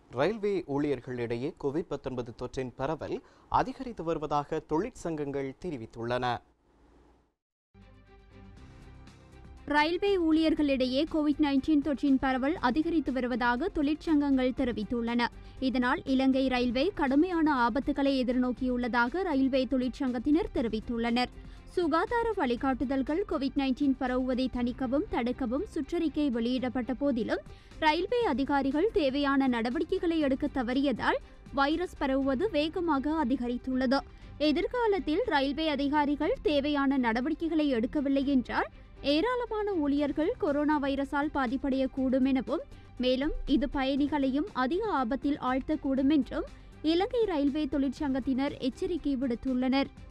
railway ஊழியர்களிடையே Covid 19 தொற்றின் பரவல் அதிகரித்து வருவதாக தொழிற்சங்கங்கள் தெரிவித்துள்ளன ரயில்வே ஊழியர்களிடையே கோவிட் நைன்டீன் தொற்றின் பரவல் அதிகரித்து வருவதாக தொழிற்சங்கங்கள் தெரிவித்துள்ளன இதனால் இலங்கை ரயில்வே கடுமையான ஆபத்துகளை எதிர்நோக்கியுள்ளதாக ரயில்வே தொழிற்சங்கத்தினர் தெரிவித்துள்ளனர் சுகாதார வழிகாட்டுதல்கள் கோவிட் நைன்டீன் பரவுவதை தணிக்கவும் தடுக்கவும் சுற்றறிக்கை வெளியிடப்பட்ட போதிலும் ரயில்வே அதிகாரிகள் தேவையான நடவடிக்கைகளை எடுக்க தவறியதால் வைரஸ் பரவுவது வேகமாக அதிகரித்துள்ளது எதிர்காலத்தில் ரயில்வே அதிகாரிகள் தேவையான நடவடிக்கைகளை எடுக்கவில்லை என்றால் ஏராளமான ஊழியர்கள் கொரோனா வைரஸால் பாதிப்படையக்கூடும் எனவும் மேலும் இது பயணிகளையும் அதிக ஆபத்தில் ஆழ்த்தக்கூடும் என்றும் இலங்கை ரயில்வே தொழிற்சங்கத்தினர் எச்சரிக்கை விடுத்துள்ளனர்